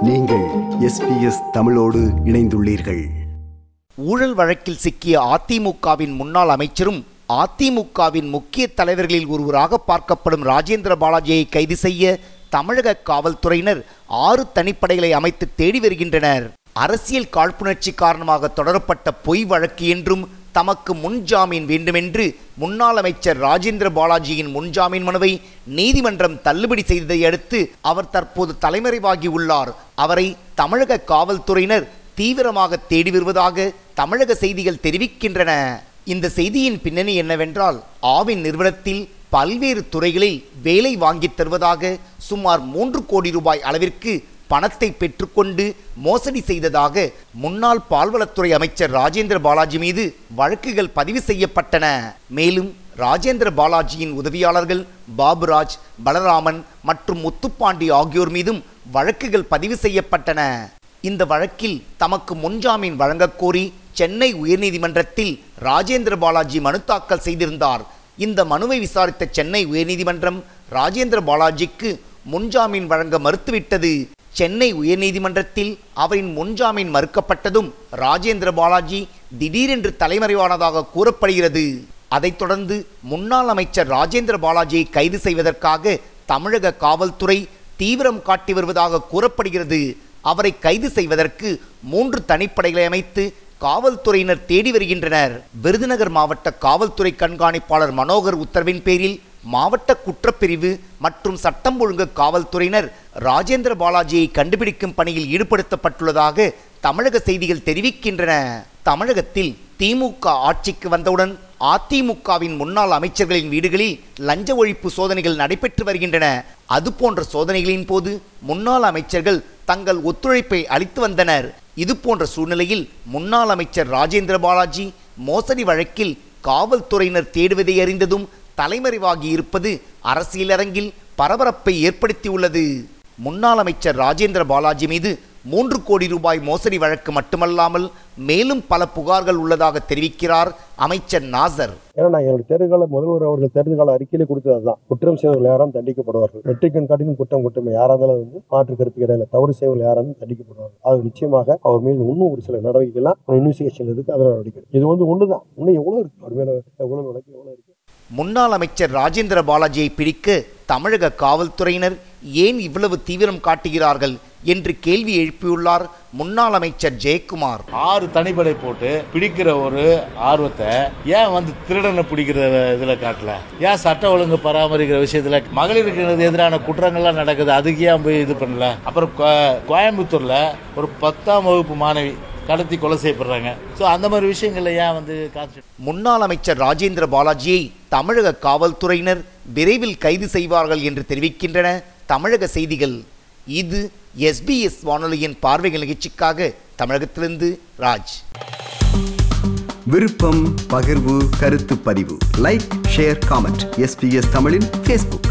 நீங்கள் எஸ்பிஎஸ் தமிழோடு இணைந்துள்ளீர்கள் ஊழல் வழக்கில் சிக்கிய அதிமுகவின் முன்னாள் அமைச்சரும் அதிமுகவின் முக்கிய தலைவர்களில் ஒருவராக பார்க்கப்படும் ராஜேந்திர பாலாஜியை கைது செய்ய தமிழக காவல்துறையினர் ஆறு தனிப்படைகளை அமைத்து தேடி வருகின்றனர் அரசியல் காழ்ப்புணர்ச்சி காரணமாக தொடரப்பட்ட பொய் வழக்கு என்றும் தமக்கு முன்ஜாமீன் வேண்டுமென்று முன்னாள் அமைச்சர் ராஜேந்திர பாலாஜியின் முன்ஜாமீன் மனுவை நீதிமன்றம் தள்ளுபடி செய்ததை அடுத்து அவர் தற்போது தலைமறைவாகி உள்ளார் அவரை தமிழக காவல்துறையினர் தீவிரமாக தேடி வருவதாக தமிழக செய்திகள் தெரிவிக்கின்றன இந்த செய்தியின் பின்னணி என்னவென்றால் ஆவின் நிறுவனத்தில் பல்வேறு துறைகளில் வேலை வாங்கித் தருவதாக சுமார் மூன்று கோடி ரூபாய் அளவிற்கு பணத்தை பெற்றுக்கொண்டு மோசடி செய்ததாக முன்னாள் பால்வளத்துறை அமைச்சர் ராஜேந்திர பாலாஜி மீது வழக்குகள் பதிவு செய்யப்பட்டன மேலும் ராஜேந்திர பாலாஜியின் உதவியாளர்கள் பாபுராஜ் பலராமன் மற்றும் முத்துப்பாண்டி ஆகியோர் மீதும் வழக்குகள் பதிவு செய்யப்பட்டன இந்த வழக்கில் தமக்கு முன்ஜாமீன் வழங்கக் கோரி சென்னை உயர்நீதிமன்றத்தில் ராஜேந்திர பாலாஜி மனு தாக்கல் செய்திருந்தார் இந்த மனுவை விசாரித்த சென்னை உயர்நீதிமன்றம் ராஜேந்திர பாலாஜிக்கு முன்ஜாமீன் வழங்க மறுத்துவிட்டது சென்னை உயர்நீதிமன்றத்தில் அவரின் முன்ஜாமீன் மறுக்கப்பட்டதும் ராஜேந்திர பாலாஜி திடீரென்று தலைமறைவானதாக கூறப்படுகிறது அதைத் தொடர்ந்து முன்னாள் அமைச்சர் ராஜேந்திர பாலாஜியை கைது செய்வதற்காக தமிழக காவல்துறை தீவிரம் காட்டி வருவதாக கூறப்படுகிறது அவரை கைது செய்வதற்கு மூன்று தனிப்படைகளை அமைத்து காவல்துறையினர் தேடி வருகின்றனர் விருதுநகர் மாவட்ட காவல்துறை கண்காணிப்பாளர் மனோகர் உத்தரவின் பேரில் மாவட்ட குற்றப்பிரிவு மற்றும் சட்டம் ஒழுங்கு காவல்துறையினர் ராஜேந்திர பாலாஜியை கண்டுபிடிக்கும் பணியில் ஈடுபடுத்தப்பட்டுள்ளதாக தமிழக செய்திகள் தெரிவிக்கின்றன தமிழகத்தில் திமுக ஆட்சிக்கு வந்தவுடன் அதிமுகவின் முன்னாள் அமைச்சர்களின் வீடுகளில் லஞ்ச ஒழிப்பு சோதனைகள் நடைபெற்று வருகின்றன அதுபோன்ற சோதனைகளின் போது முன்னாள் அமைச்சர்கள் தங்கள் ஒத்துழைப்பை அளித்து வந்தனர் இது போன்ற சூழ்நிலையில் முன்னாள் அமைச்சர் ராஜேந்திர பாலாஜி மோசடி வழக்கில் காவல்துறையினர் தேடுவதை அறிந்ததும் தலைமறைவாகி இருப்பது அரசியல் அரங்கில் பரபரப்பை ஏற்படுத்தியுள்ளது முன்னாள் அமைச்சர் ராஜேந்திர பாலாஜி மீது மூன்று கோடி ரூபாய் மோசடி வழக்கு மட்டுமல்லாமல் மேலும் பல புகார்கள் உள்ளதாக தெரிவிக்கிறார் அமைச்சர் நாசர் ஏன்னா நான் என்னுடைய தேர்தல்கால முதல்வர் அவர்கள் தேர்தல்கால அறிக்கையிலே கொடுத்தது அதுதான் குற்றம் செய்வர்கள் யாரும் தண்டிக்கப்படுவார்கள் வெற்றிக்கண் காட்டிலும் குற்றம் குற்றமே யாரா இருந்தாலும் வந்து மாற்று கருத்து கிடையாது தவறு செய்வர்கள் யாரும் தண்டிக்கப்படுவார்கள் அது நிச்சயமாக அவர் மீது இன்னும் ஒரு சில நடவடிக்கைலாம் இன்வெஸ்டிகேஷன் இருக்கு அதில் நடவடிக்கை இது வந்து ஒண்ணுதான் இன்னும் எவ்வளவு இருக்கு அவர் மேல எவ்வளவு வழக்கு எவ்வளவு இருக்கு முன்னாள் அமைச்சர் ராஜேந்திர பாலாஜியை பிடிக்க தமிழக காவல்துறையினர் ஏன் இவ்வளவு தீவிரம் காட்டுகிறார்கள் என்று கேள்வி எழுப்பியுள்ளார் முன்னாள் அமைச்சர் ஜெயக்குமார் ஆறு தனிப்படை போட்டு பிடிக்கிற ஒரு ஆர்வத்தை ஏன் வந்து திருடனை பிடிக்கிற இதுல காட்டல ஏன் சட்ட ஒழுங்கு பராமரிக்கிற விஷயத்துல மகளிருக்கு எதிரான குற்றங்கள்லாம் நடக்குது அதுக்கு ஏன் போய் இது பண்ணல அப்புறம் கோ- கோயம்புத்தூர்ல ஒரு பத்தாம் வகுப்பு மாணவி கடத்தி கொலை செய்யப்படுறாங்க ஸோ அந்த மாதிரி விஷயங்கள்ல ஏன் வந்து கான்சென்ட்ரேட் முன்னாள் அமைச்சர் ராஜேந்திர பாலாஜியை தமிழக காவல்துறையினர் விரைவில் கைது செய்வார்கள் என்று தெரிவிக்கின்றன தமிழக செய்திகள் இது எஸ்பிஎஸ் வானொலியின் பார்வைகள் நிகழ்ச்சிக்காக தமிழகத்திலிருந்து ராஜ் விருப்பம் பகிர்வு கருத்து பதிவு லைக் ஷேர் காமெண்ட் எஸ்பிஎஸ் தமிழின் ஃபேஸ்புக்